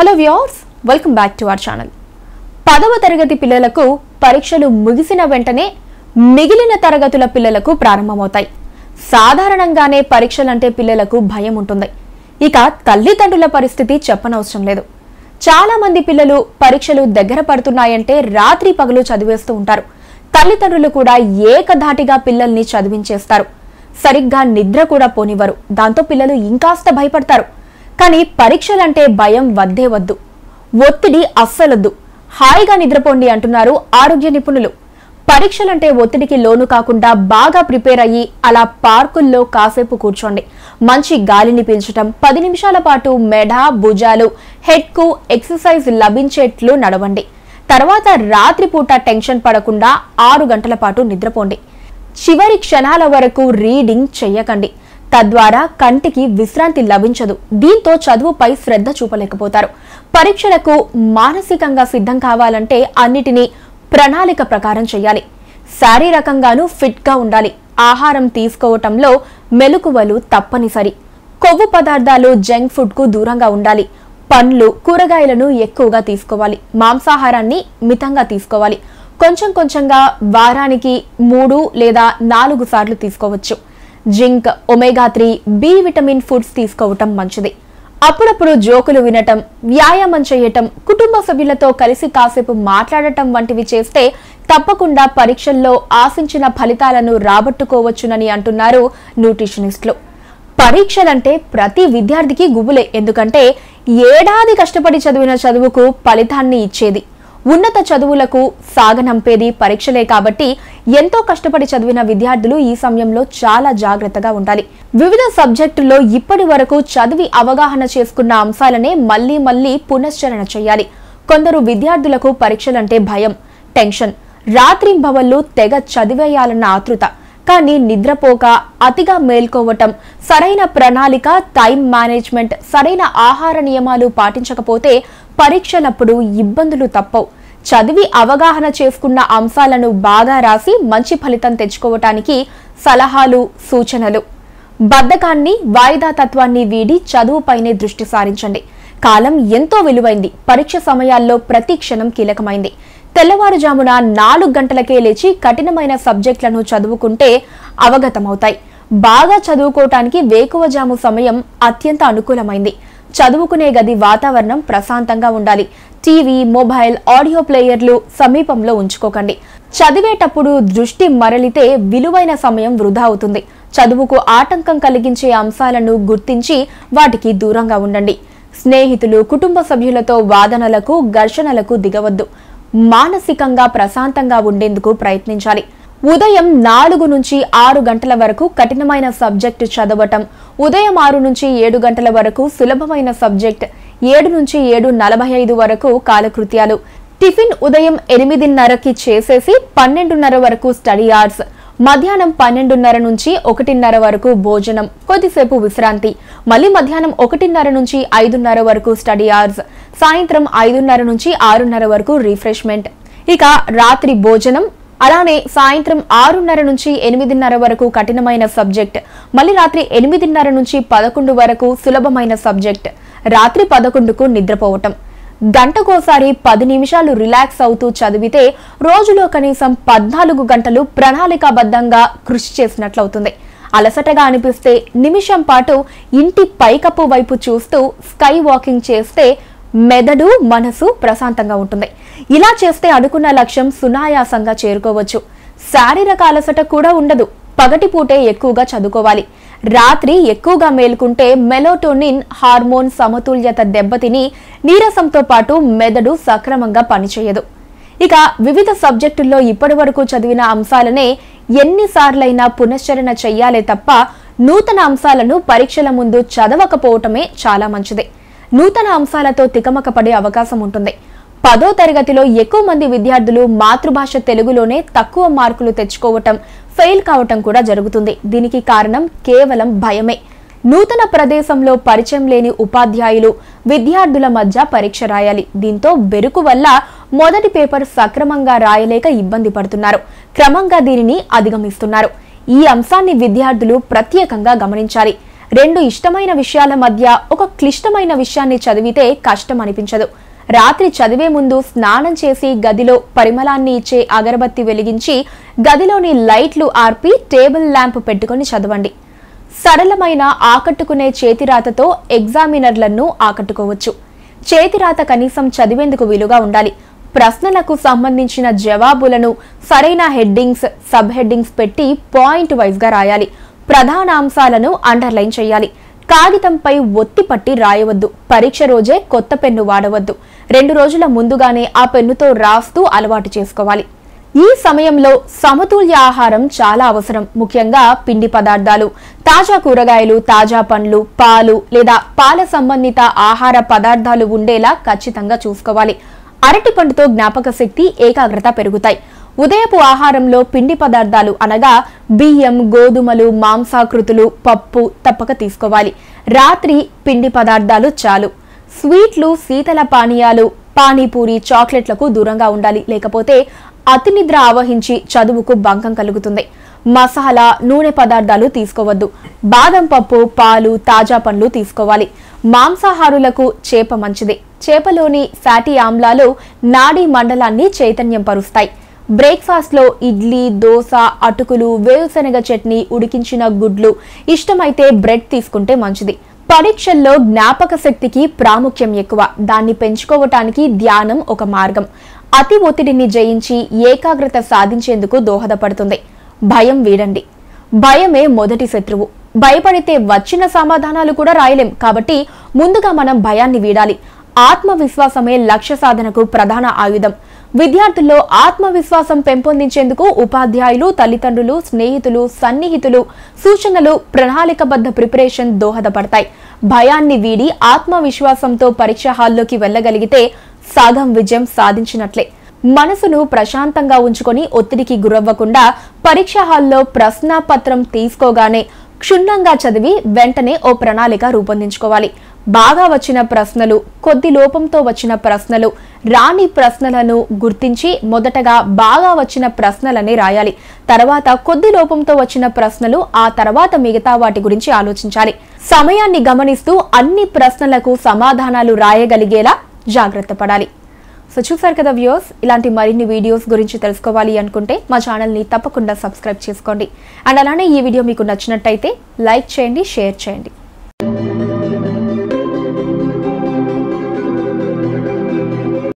hello viewers welcome back to our channel పదవ తరగతి పిల్లలకు పరీక్షలు ముగిసిన వెంటనే మిగిలిన తరగతుల పిల్లలకు ప్రారంభమవుతాయి సాధారణంగానే పరీక్షలంటే పిల్లలకు భయం ఉంటుంది ఇక తల్లిదండ్రుల పరిస్థితి చెప్పనవసరం లేదు చాలా మంది పిల్లలు పరీక్షలు దగ్గర పడుతున్నాయంటే రాత్రి పగలు చదివేస్తూ ఉంటారు తల్లిదండ్రులు కూడా ఏకధాటిగా పిల్లల్ని చదివించేస్తారు సరిగ్గా నిద్ర కూడా పోనివ్వరు దాంతో పిల్లలు ఇంకాస్త భయపడతారు కానీ పరీక్షలంటే భయం వద్దే వద్దు ఒత్తిడి అస్సలొద్దు హాయిగా నిద్రపోండి అంటున్నారు ఆరోగ్య నిపుణులు పరీక్షలంటే ఒత్తిడికి లోను కాకుండా బాగా ప్రిపేర్ అయ్యి అలా పార్కుల్లో కాసేపు కూర్చోండి మంచి గాలిని పీల్చటం పది నిమిషాల పాటు మెడ భుజాలు హెడ్ కు ఎక్సర్సైజ్ లభించేట్లు నడవండి తర్వాత రాత్రిపూట టెన్షన్ పడకుండా ఆరు గంటల పాటు నిద్రపోండి చివరి క్షణాల వరకు రీడింగ్ చెయ్యకండి తద్వారా కంటికి విశ్రాంతి లభించదు దీంతో చదువుపై శ్రద్ధ చూపలేకపోతారు పరీక్షలకు మానసికంగా సిద్ధం కావాలంటే అన్నిటినీ ప్రణాళిక ప్రకారం చేయాలి శారీరకంగానూ ఫిట్గా ఉండాలి ఆహారం తీసుకోవటంలో మెలకువలు తప్పనిసరి కొవ్వు పదార్థాలు జంక్ ఫుడ్కు దూరంగా ఉండాలి పండ్లు కూరగాయలను ఎక్కువగా తీసుకోవాలి మాంసాహారాన్ని మితంగా తీసుకోవాలి కొంచెం కొంచెంగా వారానికి మూడు లేదా నాలుగు సార్లు తీసుకోవచ్చు zinc omega three B vitamin foods తీసుకోవటం మంచిది అప్పుడప్పుడు జోకులు వినటం వ్యాయామం చేయటం కుటుంబ సభ్యులతో కలిసి కాసేపు మాట్లాడటం వంటివి చేస్తే తప్పకుండా పరీక్షల్లో ఆశించిన ఫలితాలను రాబట్టుకోవచ్చునని అంటున్నారు న్యూట్రిషనిస్టులు పరీక్షలంటే ప్రతి విద్యార్థికి గుబులే ఎందుకంటే ఏడాది కష్టపడి చదివిన చదువుకు ఫలితాన్ని ఇచ్చేది ఉన్నత చదువులకు సాగనంపేది పరీక్షలే కాబట్టి ఎంతో కష్టపడి చదివిన విద్యార్థులు ఈ సమయంలో చాలా జాగ్రత్తగా ఉండాలి వివిధ సబ్జెక్టుల్లో ఇప్పటి వరకు చదివి అవగాహన చేసుకున్న అంశాలనే మళ్లీ మళ్లీ పునశ్చరణ చేయాలి కొందరు విద్యార్థులకు పరీక్షలంటే భయం టెన్షన్ రాత్రింబవళ్ళు తెగ చదివేయాలన్న ఆతృత కానీ నిద్రపోక అతిగా మేల్కోవటం సరైన ప్రణాళిక టైం మేనేజ్మెంట్ సరైన ఆహార నియమాలు పాటించకపోతే పరీక్షలప్పుడు ఇబ్బందులు తప్పవు చదివి అవగాహన చేసుకున్న అంశాలను బాగా రాసి మంచి ఫలితం తెచ్చుకోవటానికి సలహాలు సూచనలు బద్ధకాన్ని వాయిదా తత్వాన్ని వీడి చదువుపైనే దృష్టి సారించండి కాలం ఎంతో విలువైంది పరీక్ష సమయాల్లో ప్రతి క్షణం కీలకమైంది తెల్లవారుజామున నాలుగు గంటలకే లేచి కఠినమైన సబ్జెక్టులను చదువుకుంటే అవగతమవుతాయి బాగా చదువుకోవటానికి వేకువజాము సమయం అత్యంత అనుకూలమైంది చదువుకునే గది వాతావరణం ప్రశాంతంగా ఉండాలి టీవీ మొబైల్ ఆడియో ప్లేయర్లు సమీపంలో ఉంచుకోకండి చదివేటప్పుడు దృష్టి మరలితే విలువైన సమయం వృధా అవుతుంది చదువుకు ఆటంకం కలిగించే అంశాలను గుర్తించి వాటికి దూరంగా ఉండండి స్నేహితులు కుటుంబ సభ్యులతో వాదనలకు ఘర్షణలకు దిగవద్దు మానసికంగా ప్రశాంతంగా ఉండేందుకు ప్రయత్నించాలి ఉదయం నాలుగు నుంచి ఆరు గంటల వరకు కఠినమైన సబ్జెక్టు చదవటం ఉదయం ఆరు నుంచి ఏడు గంటల వరకు సులభమైన సబ్జెక్ట్ ఏడు నుంచి ఏడు నలభై ఐదు వరకు కాలకృత్యాలు టిఫిన్ ఉదయం ఎనిమిదిన్నరకి చేసేసి పన్నెండున్నర వరకు స్టడీ అవర్స్ మధ్యాహ్నం పన్నెండున్నర నుంచి ఒకటిన్నర వరకు భోజనం కొద్దిసేపు విశ్రాంతి మళ్ళీ మధ్యాహ్నం ఒకటిన్నర నుంచి ఐదున్నర వరకు స్టడీ అవర్స్ సాయంత్రం ఐదున్నర నుంచి ఆరున్నర వరకు రిఫ్రెష్మెంట్ ఇక రాత్రి భోజనం అలానే సాయంత్రం ఆరున్నర నుంచి ఎనిమిదిన్నర వరకు కఠినమైన సబ్జెక్ట్ మళ్ళీ రాత్రి ఎనిమిదిన్నర నుంచి పదకొండు వరకు సులభమైన సబ్జెక్ట్ రాత్రి పదకొండుకు నిద్రపోవటం గంటకోసారి పది నిమిషాలు రిలాక్స్ అవుతూ చదివితే రోజులో కనీసం పద్నాలుగు గంటలు ప్రణాళికాబద్ధంగా కృషి చేసినట్లవుతుంది అలసటగా అనిపిస్తే నిమిషం పాటు ఇంటి పైకప్పు వైపు చూస్తూ స్కై వాకింగ్ చేస్తే మెదడు మనసు ప్రశాంతంగా ఉంటుంది ఇలా చేస్తే అనుకున్న లక్ష్యం సునాయాసంగా చేరుకోవచ్చు శారీరక అలసట కూడా ఉండదు పగటిపూటే ఎక్కువగా చదువుకోవాలి రాత్రి ఎక్కువగా మేల్కుంటే మెలోటోనిన్ హార్మోన్ సమతుల్యత దెబ్బతిని నీరసంతో పాటు మెదడు సక్రమంగా పనిచేయదు ఇక వివిధ సబ్జెక్టుల్లో ఇప్పటి వరకు చదివిన అంశాలనే ఎన్నిసార్లైనా పునశ్చరణ చెయ్యాలే తప్ప నూతన అంశాలను పరీక్షల ముందు చదవకపోవటమే చాలా మంచిది నూతన అంశాలతో తికమక పడే అవకాశం ఉంటుంది పదో తరగతిలో ఎక్కువ మంది విద్యార్థులు మాతృభాష తెలుగులోనే తక్కువ మార్కులు తెచ్చుకోవటం ఫెయిల్ కావటం కూడా జరుగుతుంది దీనికి కారణం కేవలం భయమే నూతన ప్రదేశంలో పరిచయం లేని ఉపాధ్యాయులు విద్యార్థుల మధ్య పరీక్ష రాయాలి దీంతో బెరుకు వల్ల మొదటి పేపర్ సక్రమంగా రాయలేక ఇబ్బంది పడుతున్నారు క్రమంగా దీనిని అధిగమిస్తున్నారు ఈ అంశాన్ని విద్యార్థులు ప్రత్యేకంగా గమనించాలి రెండు ఇష్టమైన విషయాల మధ్య ఒక క్లిష్టమైన విషయాన్ని చదివితే కష్టం అనిపించదు రాత్రి చదివే ముందు స్నానం చేసి గదిలో పరిమళాన్ని ఇచ్చే అగరబత్తి వెలిగించి గదిలోని లైట్లు ఆర్పి టేబుల్ ల్యాంప్ పెట్టుకొని చదవండి సరళమైన ఆకట్టుకునే చేతిరాతతో ఎగ్జామినర్లను ఆకట్టుకోవచ్చు చేతిరాత కనీసం చదివేందుకు వీలుగా ఉండాలి ప్రశ్నలకు సంబంధించిన జవాబులను సరైన హెడ్డింగ్స్ సబ్ హెడ్డింగ్స్ పెట్టి పాయింట్ వైజ్ గా రాయాలి ప్రధాన అంశాలను అండర్లైన్ చేయాలి కాగితంపై ఒత్తి పట్టి రాయవద్దు పరీక్ష రోజే కొత్త పెన్ను వాడవద్దు రెండు రోజుల ముందుగానే ఆ పెన్నుతో రాస్తూ అలవాటు చేసుకోవాలి ఈ సమయంలో సమతుల్య ఆహారం చాలా అవసరం ముఖ్యంగా పిండి పదార్థాలు తాజా కూరగాయలు తాజా పండ్లు పాలు లేదా పాల సంబంధిత ఆహార పదార్థాలు ఉండేలా ఖచ్చితంగా చూసుకోవాలి అరటి పండుతో జ్ఞాపక శక్తి ఏకాగ్రత పెరుగుతాయి ఉదయపు ఆహారంలో పిండి పదార్థాలు అనగా బియ్యం గోధుమలు మాంసాకృతులు పప్పు తప్పక తీసుకోవాలి రాత్రి పిండి పదార్థాలు చాలు స్వీట్లు శీతల పానీయాలు పానీపూరి చాక్లెట్లకు దూరంగా ఉండాలి లేకపోతే అతి నిద్ర ఆవహించి చదువుకు భంగం కలుగుతుంది మసాలా నూనె పదార్థాలు తీసుకోవద్దు బాదం పప్పు పాలు తాజా పండ్లు తీసుకోవాలి మాంసాహారులకు చేప మంచిది చేపలోని ఫ్యాటీ ఆమ్లాలు నాడీ మండలాన్ని చైతన్యం పరుస్తాయి బ్రేక్ఫాస్ట్ లో ఇడ్లీ దోశ అటుకులు వేరుశనగ చట్నీ ఉడికించిన గుడ్లు ఇష్టమైతే బ్రెడ్ తీసుకుంటే మంచిది పరీక్షల్లో జ్ఞాపక శక్తికి ప్రాముఖ్యం ఎక్కువ దాన్ని పెంచుకోవటానికి ధ్యానం ఒక మార్గం అతి ఒత్తిడిని జయించి ఏకాగ్రత సాధించేందుకు దోహదపడుతుంది భయం వీడండి భయమే మొదటి శత్రువు భయపడితే వచ్చిన సమాధానాలు కూడా రాయలేం కాబట్టి ముందుగా మనం భయాన్ని వీడాలి ఆత్మవిశ్వాసమే లక్ష్య సాధనకు ప్రధాన ఆయుధం విద్యార్థుల్లో ఆత్మవిశ్వాసం పెంపొందించేందుకు ఉపాధ్యాయులు తల్లిదండ్రులు స్నేహితులు సన్నిహితులు సూచనలు ప్రణాళికబద్ధ ప్రిపరేషన్ దోహదపడతాయి భయాన్ని వీడి ఆత్మవిశ్వాసంతో పరీక్ష హాల్లోకి వెళ్ళగలిగితే సగం విజయం సాధించినట్లే మనసును ప్రశాంతంగా ఉంచుకొని ఒత్తిడికి గురవ్వకుండా పరీక్ష హాల్లో ప్రశ్నాపత్రం తీసుకోగానే క్షుణ్ణంగా చదివి వెంటనే ఓ ప్రణాళిక రూపొందించుకోవాలి బాగా వచ్చిన ప్రశ్నలు కొద్ది లోపంతో వచ్చిన ప్రశ్నలు రాని ప్రశ్నలను గుర్తించి మొదటగా బాగా వచ్చిన ప్రశ్నలని రాయాలి తర్వాత కొద్ది లోపంతో వచ్చిన ప్రశ్నలు ఆ తర్వాత మిగతా వాటి గురించి ఆలోచించాలి సమయాన్ని గమనిస్తూ అన్ని ప్రశ్నలకు సమాధానాలు రాయగలిగేలా జాగ్రత్త పడాలి సో చూసారు కదా వ్యూస్ ఇలాంటి మరిన్ని వీడియోస్ గురించి తెలుసుకోవాలి అనుకుంటే మా ఛానల్ని తప్పకుండా సబ్స్క్రైబ్ చేసుకోండి అండ్ అలానే ఈ వీడియో మీకు నచ్చినట్టయితే లైక్ చేయండి షేర్ చేయండి